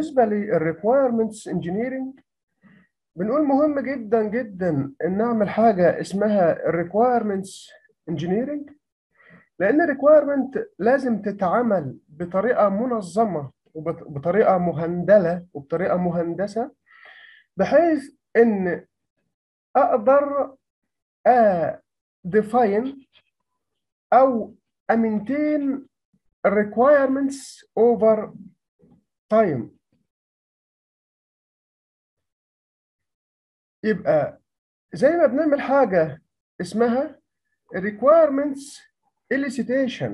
بالنسبة للريكوايرمنتس انجينيرنج بنقول مهم جدا جدا ان نعمل حاجة اسمها الريكوايرمنتس انجينيرنج لان الريكوايرمنت لازم تتعمل بطريقة منظمة وبطريقة مهندلة وبطريقة مهندسة بحيث ان اقدر define او امينتين requirements over time يبقى زي ما بنعمل حاجة اسمها requirements elicitation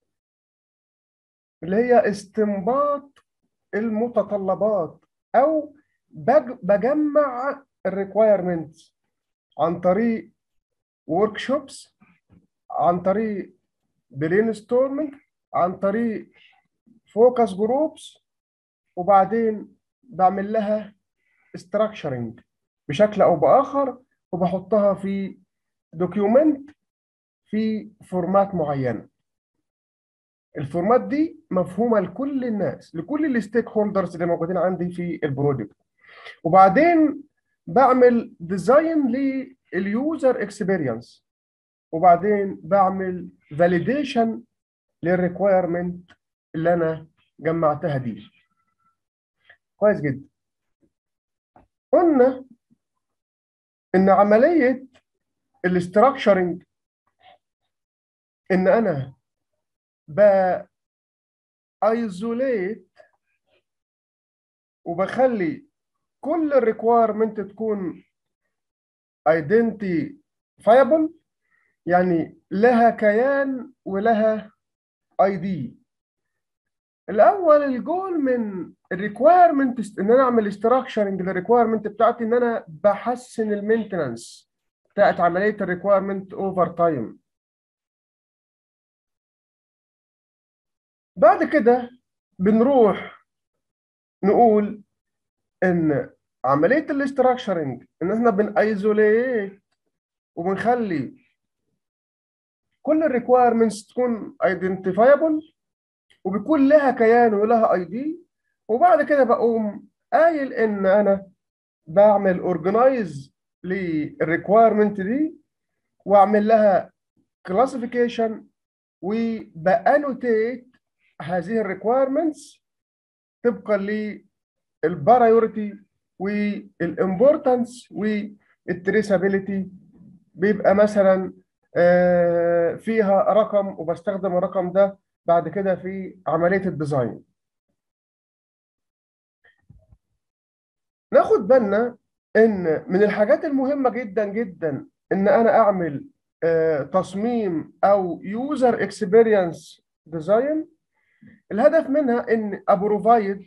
اللي هي استنباط المتطلبات أو بجمع الريكوايرمنتس عن طريق workshops عن طريق brainstorming عن طريق فوكس جروبس وبعدين بعمل لها structuring بشكل او باخر وبحطها في دوكيومنت في فورمات معينه الفورمات دي مفهومه لكل الناس لكل الستيك هولدرز اللي موجودين عندي في البروجكت وبعدين بعمل ديزاين لليوزر اكسبيرينس وبعدين بعمل فاليديشن للريكويرمنت اللي انا جمعتها دي كويس جدا قلنا ان عمليه الاستراكشرنج ان انا بايزوليت وبخلي كل الريكويرمنت تكون ايدنتيفايبل يعني لها كيان ولها اي دي الاول الجول من الريكويرمنت ان انا اعمل استراكشرنج للريكويرمنت بتاعتي ان انا بحسن المينتننس بتاعت عمليه الريكويرمنت اوفر تايم بعد كده بنروح نقول ان عمليه الاستراكشرنج ان احنا بنايزوليت وبنخلي كل الريكويرمنتس تكون ايدنتيفايبل وبيكون لها كيان ولها اي دي وبعد كده بقوم قايل ان انا بعمل اورجنايز للريكويرمنت دي واعمل لها كلاسيفيكيشن وبانوتيت هذه الريكويرمنتس طبقا للبرايورتي والامبورتنس والتريسابيلتي بيبقى مثلا فيها رقم وبستخدم الرقم ده بعد كده في عملية الديزاين ناخد بالنا ان من الحاجات المهمة جدا جدا ان انا اعمل تصميم او يوزر اكسبيرينس ديزاين الهدف منها ان ابروفايد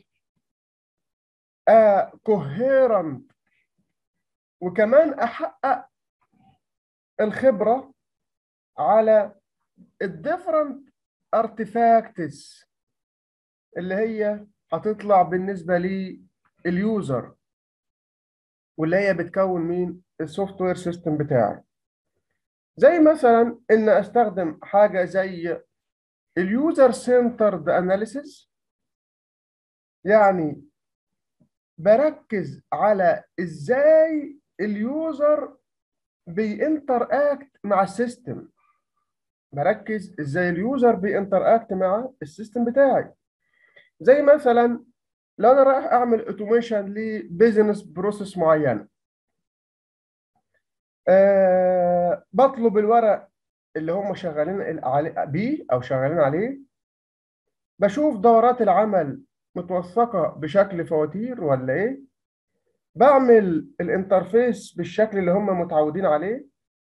كوهيرنت وكمان احقق الخبرة على الديفرنت ارتفاكتس اللي هي هتطلع بالنسبه لليوزر واللي هي بتكون مين السوفت وير سيستم بتاعي زي مثلا ان استخدم حاجه زي اليوزر سنترد اناليسيس يعني بركز على ازاي اليوزر بينتر اكت مع السيستم بركز ازاي اليوزر بينتر اكت مع السيستم بتاعي زي مثلا لو انا رايح اعمل اوتوميشن لبيزنس بروسيس معينه أه بطلب الورق اللي هم شغالين بيه او شغالين عليه بشوف دورات العمل متوثقه بشكل فواتير ولا ايه بعمل الانترفيس بالشكل اللي هم متعودين عليه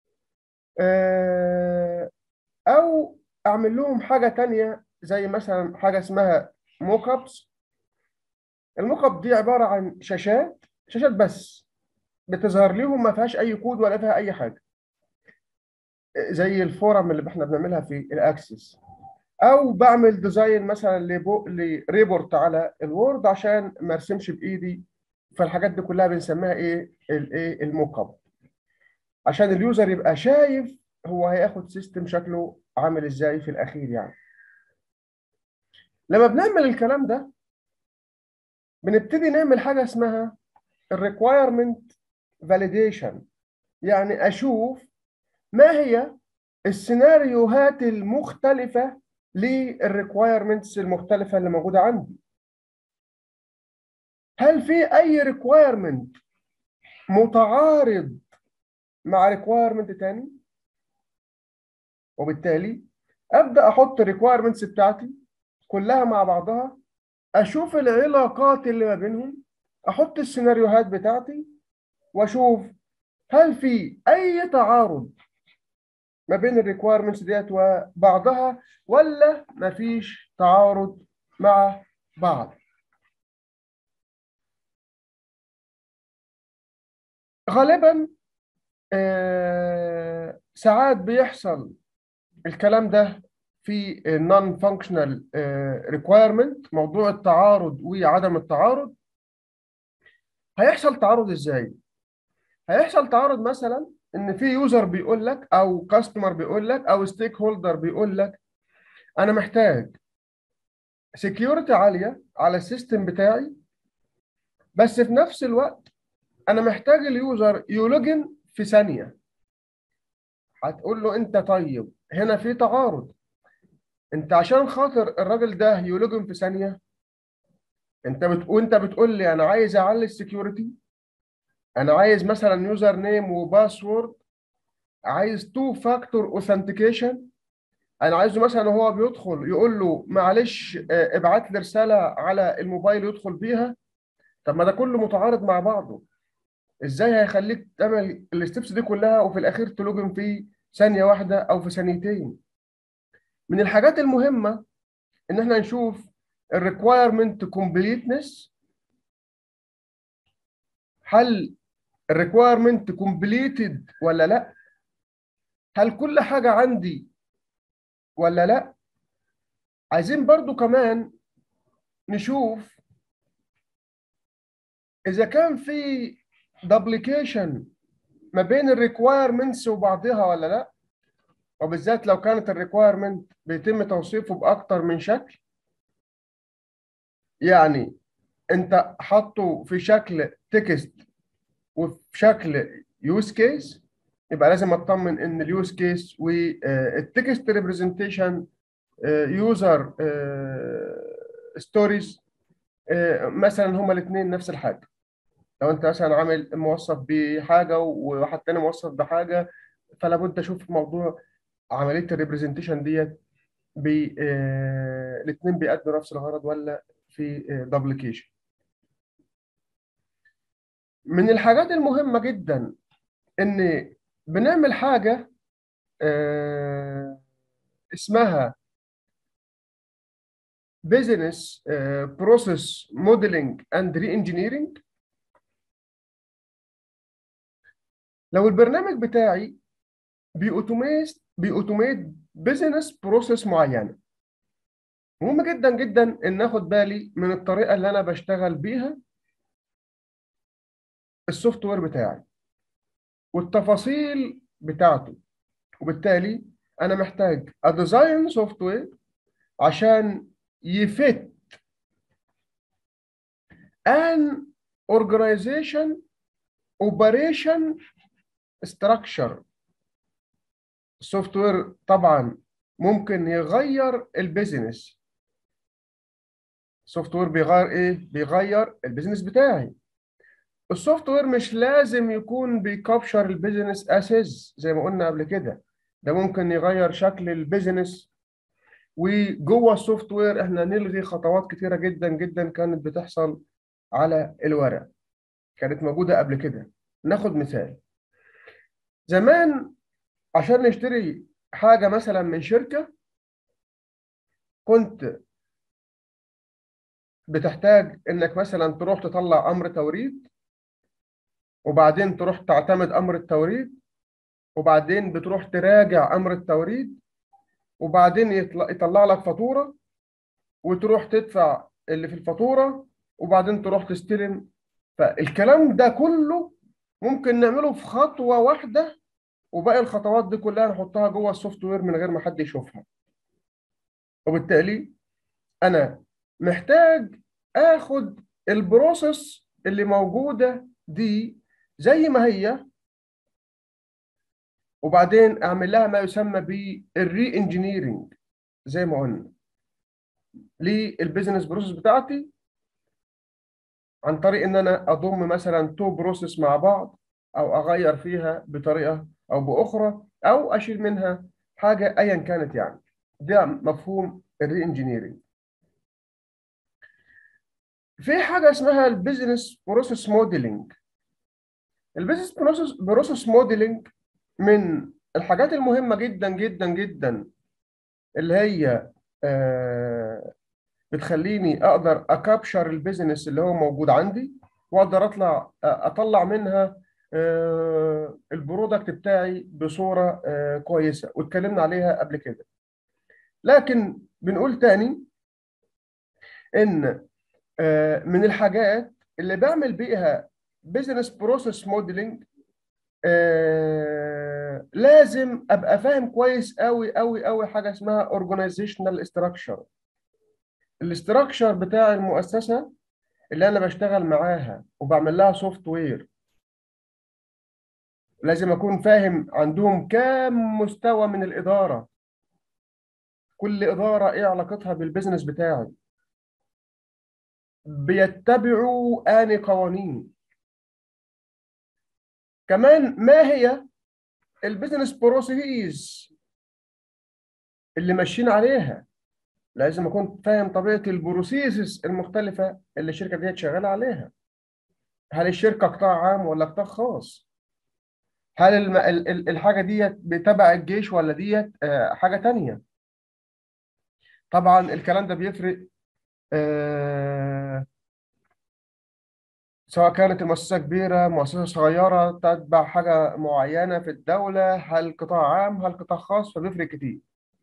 أه او اعمل لهم حاجه تانية زي مثلا حاجه اسمها موك ابس الموك اب دي عباره عن شاشات شاشات بس بتظهر لهم ما فيهاش اي كود ولا فيها اي حاجه زي الفورم اللي احنا بنعملها في الاكسس او بعمل ديزاين مثلا لريبورت على الوورد عشان ما ارسمش بايدي فالحاجات دي كلها بنسميها ايه الايه الموك اب عشان اليوزر يبقى شايف هو هياخد سيستم شكله عامل ازاي في الاخير يعني لما بنعمل الكلام ده بنبتدي نعمل حاجه اسمها الريكوايرمنت فاليديشن يعني اشوف ما هي السيناريوهات المختلفه للريكوايرمنتس المختلفه اللي موجوده عندي هل في اي ريكوايرمنت متعارض مع ريكوايرمنت تاني وبالتالي ابدا احط الريكوايرمنتس بتاعتي كلها مع بعضها اشوف العلاقات اللي ما بينهم احط السيناريوهات بتاعتي واشوف هل في اي تعارض ما بين الريكوايرمنتس ديت وبعضها ولا مفيش تعارض مع بعض غالبا آه ساعات بيحصل الكلام ده في non functional requirement موضوع التعارض وعدم التعارض هيحصل تعارض ازاي؟ هيحصل تعارض مثلا ان في يوزر بيقول لك او كاستمر بيقول لك او ستيك هولدر بيقول لك انا محتاج سكيورتي عاليه على السيستم بتاعي بس في نفس الوقت انا محتاج اليوزر يلوجن في ثانيه هتقول له انت طيب هنا في تعارض انت عشان خاطر الراجل ده يلوجن في ثانيه انت بتقول انت بتقول لي انا عايز اعلي السكيورتي انا عايز مثلا يوزر نيم وباسورد عايز تو فاكتور اوثنتيكيشن انا عايزه مثلا وهو بيدخل يقول له معلش ابعت لي رساله على الموبايل يدخل بيها طب ما ده كله متعارض مع بعضه ازاي هيخليك تعمل الستبس دي كلها وفي الاخير تلوجن في ثانيه واحده او في ثانيتين من الحاجات المهمه ان احنا نشوف الريكوايرمنت كومبليتنس هل الريكوايرمنت كومبليتد ولا لا هل كل حاجه عندي ولا لا عايزين برضو كمان نشوف اذا كان في دبليكيشن ما بين الريكوايرمنتس وبعضها ولا لا وبالذات لو كانت الريكوايرمنت بيتم توصيفه باكتر من شكل يعني انت حاطه في شكل تكست وفي شكل يوز كيس يبقى لازم اطمن ان اليوز كيس والتكست ريبريزنتيشن يوزر ستوريز مثلا هما الاثنين نفس الحاجه لو انت مثلا عامل موصف بحاجه وواحد تاني موصف بحاجه فلا بد اشوف موضوع عمليه الريبريزنتيشن ديت الاثنين بيأدوا نفس الغرض ولا في دبليكيشن من الحاجات المهمه جدا ان بنعمل حاجه اسمها business process modeling and re-engineering لو البرنامج بتاعي بيأوتوميت بيأوتوميت بزنس بروسيس معينه مهم جدا جدا ان اخد بالي من الطريقه اللي انا بشتغل بيها السوفت وير بتاعي والتفاصيل بتاعته وبالتالي انا محتاج اديزاين سوفت وير عشان يفت an organization operation structure السوفت وير طبعا ممكن يغير البيزنس السوفت وير بيغير ايه بيغير البيزنس بتاعي السوفت وير مش لازم يكون بيكابشر البيزنس اساس زي ما قلنا قبل كده ده ممكن يغير شكل البيزنس وجوه السوفت وير احنا نلغي خطوات كتيره جدا جدا كانت بتحصل على الورق كانت موجوده قبل كده ناخد مثال زمان عشان نشتري حاجه مثلا من شركه كنت بتحتاج انك مثلا تروح تطلع امر توريد وبعدين تروح تعتمد امر التوريد وبعدين بتروح تراجع امر التوريد وبعدين يطلع, يطلع لك فاتوره وتروح تدفع اللي في الفاتوره وبعدين تروح تستلم فالكلام ده كله ممكن نعمله في خطوه واحده وباقي الخطوات دي كلها نحطها جوه السوفت وير من غير ما حد يشوفها وبالتالي انا محتاج اخد البروسيس اللي موجوده دي زي ما هي وبعدين اعمل لها ما يسمى بالري انجينيرنج زي ما قلنا للبيزنس بروسيس بتاعتي عن طريق ان انا اضم مثلا تو بروسيس مع بعض او اغير فيها بطريقه او باخرى او اشيل منها حاجه ايا كانت يعني ده مفهوم الري انجينيرنج في حاجه اسمها البيزنس بروسيس موديلنج البيزنس بروسيس بروسيس موديلنج من الحاجات المهمه جدا جدا جدا اللي هي آه بتخليني اقدر اكابشر البيزنس اللي هو موجود عندي واقدر اطلع اطلع منها آه البرودكت بتاعي بصوره آه كويسه واتكلمنا عليها قبل كده لكن بنقول تاني ان آه من الحاجات اللي بعمل بيها بيزنس بروسيس موديلنج لازم ابقى فاهم كويس قوي قوي قوي حاجه اسمها اورجانيزيشنال ستراكشر الاستراكشر بتاع المؤسسه اللي انا بشتغل معاها وبعمل لها سوفت وير لازم اكون فاهم عندهم كام مستوى من الاداره كل اداره ايه علاقتها بالبزنس بتاعي بيتبعوا اني قوانين كمان ما هي البزنس بروسيس اللي ماشيين عليها لازم اكون فاهم طبيعه البروسيسز المختلفه اللي الشركه دي شغاله عليها هل الشركه قطاع عام ولا قطاع خاص هل الم... الحاجه ديت بتبع الجيش ولا ديت حاجه تانية طبعا الكلام ده بيفرق آه... سواء كانت المؤسسه كبيره مؤسسه صغيره تتبع حاجه معينه في الدوله هل قطاع عام هل قطاع خاص فبيفرق كتير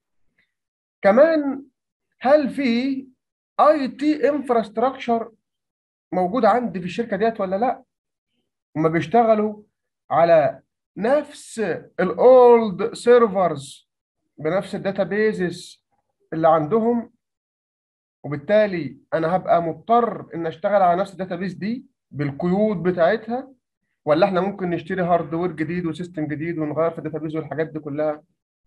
كمان هل في اي تي انفراستراكشر موجود عندي في الشركه ديت ولا لا هما بيشتغلوا على نفس الاولد سيرفرز بنفس الداتابيزز اللي عندهم وبالتالي انا هبقى مضطر ان اشتغل على نفس الداتابيز دي بالقيود بتاعتها ولا احنا ممكن نشتري هاردوير جديد وسيستم جديد ونغير في الداتابيز والحاجات دي كلها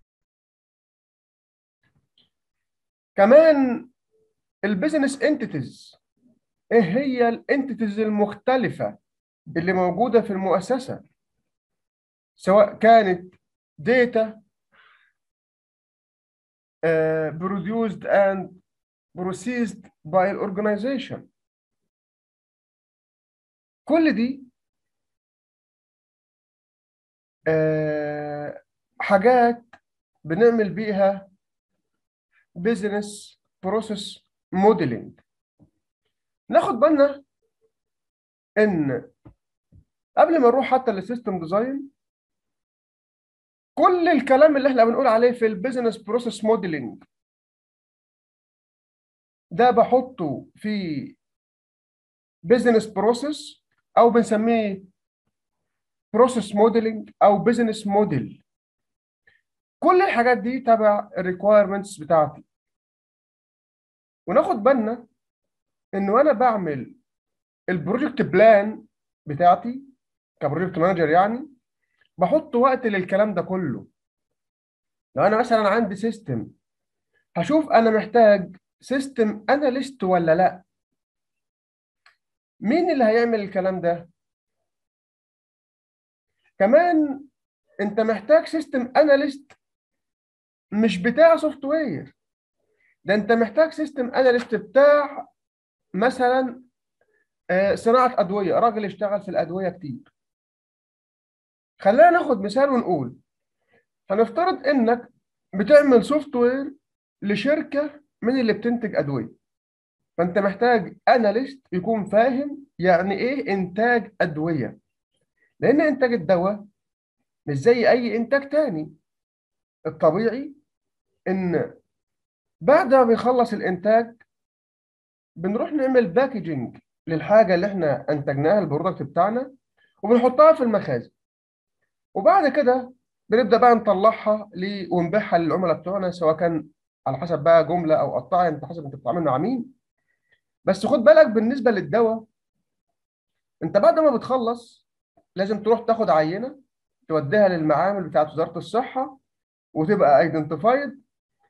كمان البيزنس انتيتيز ايه هي الانتيتيز المختلفة اللي موجودة في المؤسسة سواء كانت data uh, produced and processed by an organization كل دي uh, حاجات بنعمل بيها بزنس بروسيس موديلنج ناخد بالنا ان قبل ما نروح حتى للسيستم ديزاين كل الكلام اللي احنا بنقول عليه في البيزنس بروسيس موديلنج ده بحطه في بيزنس بروسيس او بنسميه بروسيس موديلنج او بيزنس موديل كل الحاجات دي تبع الريكوايرمنتس بتاعتي وناخد بالنا ان وانا بعمل البروجكت بلان بتاعتي كبروجكت مانجر يعني بحط وقت للكلام ده كله لو انا مثلا عندي سيستم هشوف انا محتاج سيستم اناليست ولا لا مين اللي هيعمل الكلام ده كمان انت محتاج سيستم اناليست مش بتاع سوفت وير ده انت محتاج سيستم اناليست بتاع مثلا صناعه ادويه راجل اشتغل في الادويه كتير خلينا ناخد مثال ونقول هنفترض انك بتعمل سوفت وير لشركه من اللي بتنتج ادويه فانت محتاج اناليست يكون فاهم يعني ايه انتاج ادويه لان انتاج الدواء مش زي اي انتاج تاني الطبيعي ان بعد ما بيخلص الانتاج بنروح نعمل باكجينج للحاجه اللي احنا انتجناها البرودكت بتاعنا وبنحطها في المخازن وبعد كده بنبدا بقى نطلعها ونبيعها للعملاء بتوعنا سواء كان على حسب بقى جمله او قطاعي انت حسب انت بتتعامل مع مين بس خد بالك بالنسبه للدواء انت بعد ما بتخلص لازم تروح تاخد عينه توديها للمعامل بتاعت وزاره الصحه وتبقى ايدنتيفايد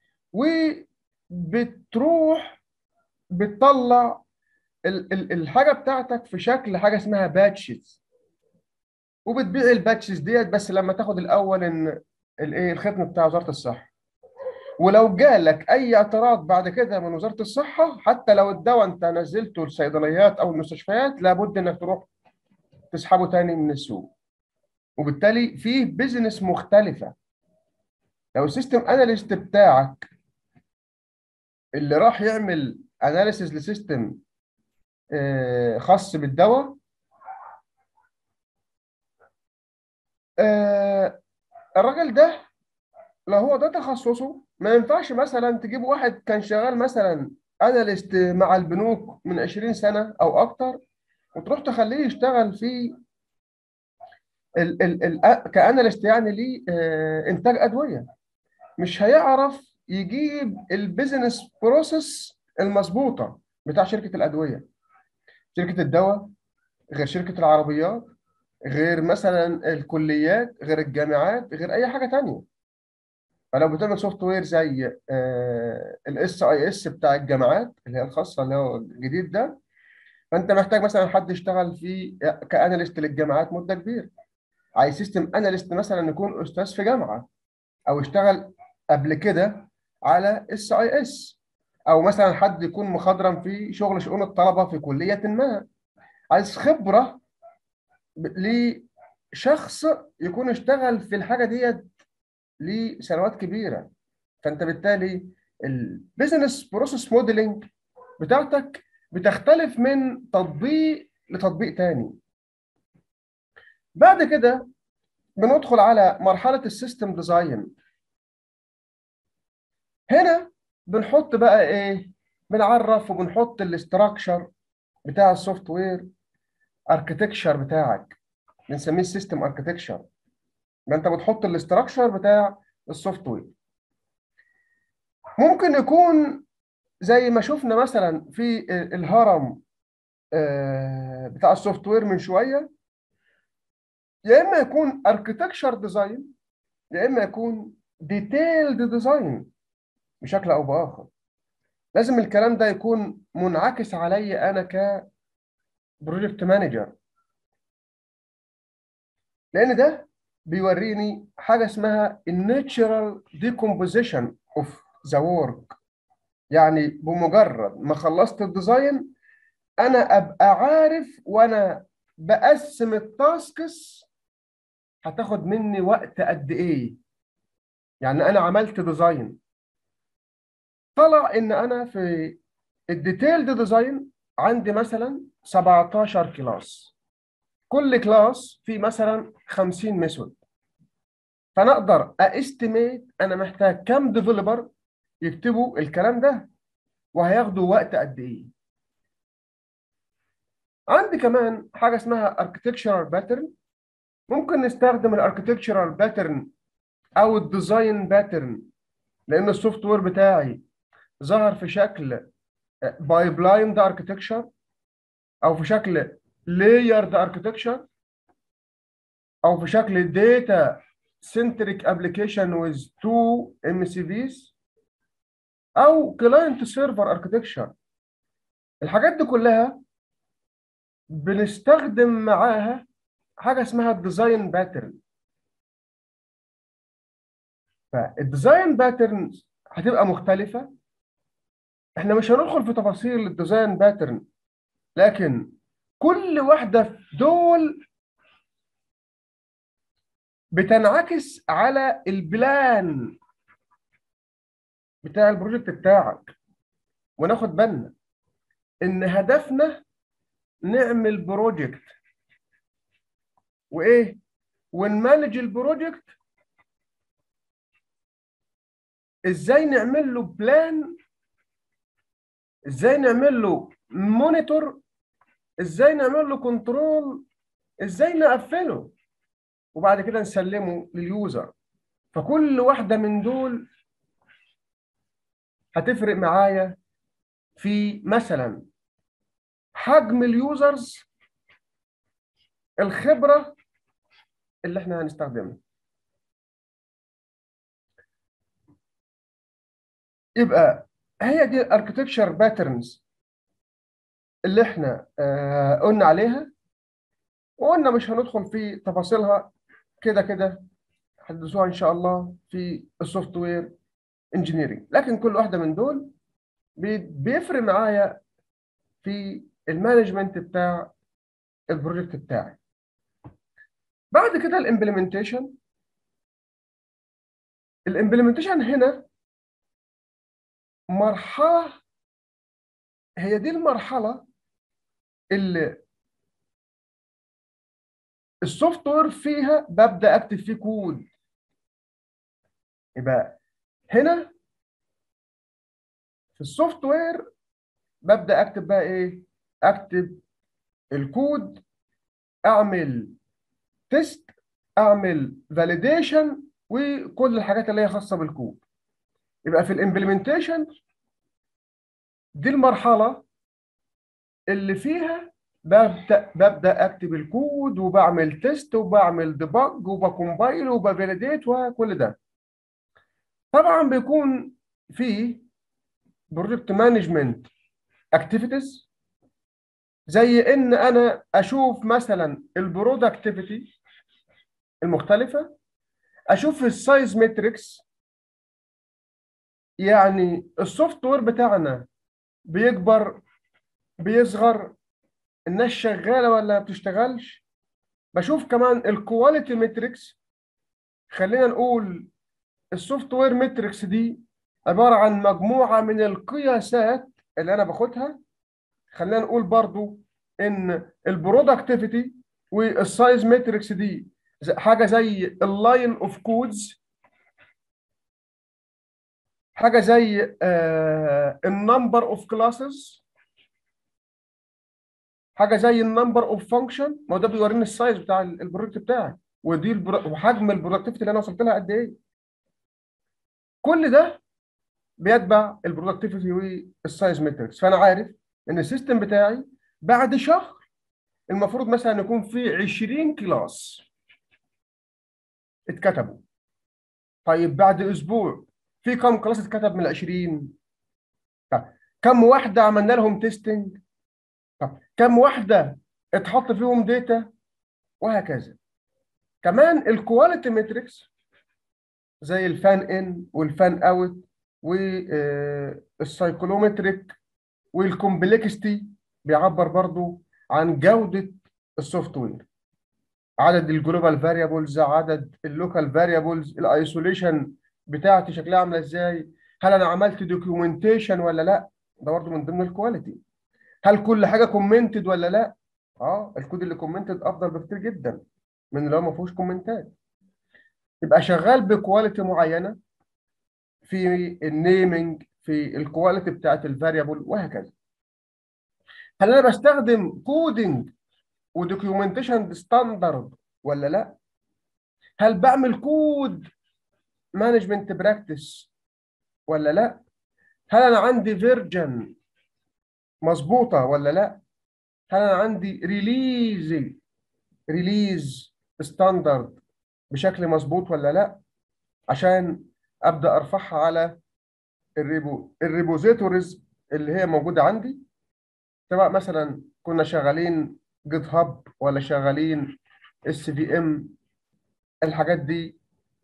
وبتروح بتطلع ال- ال- الحاجه بتاعتك في شكل حاجه اسمها باتشز وبتبيع الباتشز ديت بس لما تاخد الاول ان الايه الختم بتاع وزاره الصحه ولو جالك اي اعتراض بعد كده من وزاره الصحه حتى لو الدواء انت نزلته الصيدليات او المستشفيات لابد انك تروح تسحبه تاني من السوق وبالتالي فيه بيزنس مختلفه لو السيستم اناليست بتاعك اللي راح يعمل اناليسيز لسيستم آه، خاص بالدواء آه، الراجل ده لو هو ده تخصصه ما ينفعش مثلا تجيب واحد كان شغال مثلا اناليست مع البنوك من 20 سنه او اكتر وتروح تخليه يشتغل في ال ال ال كاناليست يعني ليه آه، انتاج ادويه مش هيعرف يجيب البيزنس بروسيس المظبوطه بتاع شركه الادويه شركه الدواء غير شركه العربيات غير مثلا الكليات غير الجامعات غير اي حاجه تانية فلو بتعمل سوفت وير زي الاس اي اس بتاع الجامعات اللي هي الخاصه اللي هو الجديد ده فانت محتاج مثلا حد يشتغل في كاناليست للجامعات مده كبيره عايز سيستم اناليست مثلا يكون استاذ في جامعه او يشتغل قبل كده على اس اي اس او مثلا حد يكون مخضرم في شغل شؤون الطلبه في كليه ما عايز خبره ب- لشخص يكون اشتغل في الحاجه ديت لسنوات كبيره فانت بالتالي البيزنس بروسيس موديلنج بتاعتك بتختلف من تطبيق لتطبيق تاني بعد كده بندخل على مرحله السيستم ديزاين هنا بنحط بقى ايه بنعرف وبنحط الاستراكشر بتاع السوفت وير اركتكشر بتاعك بنسميه السيستم اركتكشر ما انت بتحط الاستراكشر بتاع السوفت وير ممكن يكون زي ما شفنا مثلا في الهرم آه، بتاع السوفت وير من شويه يا اما يكون اركتكشر ديزاين يا اما يكون ديتيلد ديزاين بشكل او باخر لازم الكلام ده يكون منعكس علي انا كبروجكت مانجر لان ده بيوريني حاجه اسمها الناتشرال ديكومبوزيشن اوف ذا ورك يعني بمجرد ما خلصت الديزاين انا ابقى عارف وانا بقسم التاسكس هتاخد مني وقت قد ايه يعني انا عملت ديزاين طلع ان انا في الديتيلد ديزاين عندي مثلا 17 كلاس كل كلاس فيه مثلا 50 ميثود فانا اقدر استيميت انا محتاج كام ديفلوبر يكتبوا الكلام ده وهياخدوا وقت قد ايه عندي كمان حاجه اسمها اركتكتشرال باترن ممكن نستخدم الاركتكتشرال باترن او الديزاين باترن لان السوفت وير بتاعي ظهر في شكل باي بلايند اركتكشر او في شكل لايرد اركتكشر او في شكل داتا سنتريك ابلكيشن ويز تو ام سي فيز او كلاينت سيرفر اركتكشر الحاجات دي كلها بنستخدم معاها حاجه اسمها الديزاين باترن فالديزاين باترن هتبقى مختلفه احنا مش هندخل في تفاصيل الديزاين باترن لكن كل واحده في دول بتنعكس على البلان بتاع البروجكت بتاعك وناخد بالنا ان هدفنا نعمل بروجكت وايه ونمانج البروجكت ازاي نعمل له بلان ازاي نعمل له مونيتور ازاي نعمل له كنترول ازاي نقفله وبعد كده نسلمه لليوزر فكل واحده من دول هتفرق معايا في مثلا حجم اليوزرز الخبره اللي احنا هنستخدمها يبقى هي دي الاركتكتشر باترنز اللي احنا آه قلنا عليها وقلنا مش هندخل في تفاصيلها كده كده هتدرسوها ان شاء الله في السوفت وير انجينيرنج لكن كل واحده من دول بي- بيفرق معايا في المانجمنت بتاع البروجكت بتاعي بعد كده الامبلمنتيشن الامبلمنتيشن هنا مرحله هي دي المرحله اللي السوفت وير فيها ببدا اكتب فيه كود يبقى هنا في السوفت وير ببدا اكتب بقى ايه اكتب الكود اعمل تيست اعمل فاليديشن وكل الحاجات اللي هي خاصه بالكود يبقى في الامبلمنتيشن دي المرحله اللي فيها ببدا ببدا اكتب الكود وبعمل تيست وبعمل ديباج وبكمبايل وبفاليديت وكل ده طبعا بيكون في بروجكت مانجمنت اكتيفيتيز زي ان انا اشوف مثلا البرودكتيفيتي المختلفه اشوف السايز ماتريكس يعني السوفت وير بتاعنا بيكبر بيصغر الناس شغاله ولا ما بتشتغلش بشوف كمان الكواليتي ماتريكس خلينا نقول السوفت وير ماتريكس دي عباره عن مجموعه من القياسات اللي انا باخدها خلينا نقول برضو ان البرودكتيفيتي والسايز ماتريكس دي ز- حاجه زي اللاين اوف كودز حاجه زي النمبر اوف كلاسز حاجه زي النمبر اوف فانكشن ما هو ده بيوريني السايز بتاع ال- البروجكت بتاعي ودي البرو... وحجم البرودكتيفيتي اللي انا وصلت لها قد ايه كل ده بيتبع البرودكتيفيتي والسايز ماتريكس فانا عارف ان السيستم بتاعي بعد شهر المفروض مثلا يكون فيه 20 كلاس اتكتبوا طيب بعد اسبوع في كم كلاس اتكتب من ال 20 طب كم واحده عملنا لهم تيستنج طب كم واحده اتحط فيهم داتا وهكذا كمان الكواليتي ماتريكس زي الفان ان والفان اوت والسايكولومتريك والكومبلكستي بيعبر برضو عن جودة السوفت وير عدد الجلوبال فاريبلز عدد اللوكال فاريبلز الايسوليشن بتاعتي شكلها عامله ازاي هل انا عملت دوكيومنتيشن ولا لا ده برضو من ضمن الكواليتي هل كل حاجه كومنتد ولا لا اه الكود اللي كومنتد افضل بكتير جدا من اللي هو ما فيهوش كومنتات يبقى شغال بكواليتي معينه في النيمنج في الكواليتي بتاعت الفاريبل وهكذا هل انا بستخدم كودنج ودوكيومنتيشن ستاندرد ولا لا هل بعمل كود مانجمنت براكتس ولا لا هل انا عندي فيرجن مظبوطه ولا لا هل انا عندي ريليز ريليز ستاندرد بشكل مظبوط ولا لا عشان ابدا ارفعها على الريبو الريبوزيتوريز اللي هي موجوده عندي سواء مثلا كنا شغالين جيت هاب ولا شغالين اس في ام الحاجات دي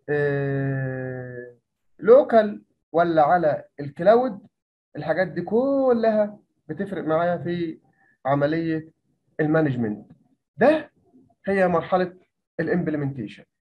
لوكال ولا على الكلاود الحاجات دي كلها بتفرق معايا في عمليه المانجمنت ده هي مرحله الامبلمنتيشن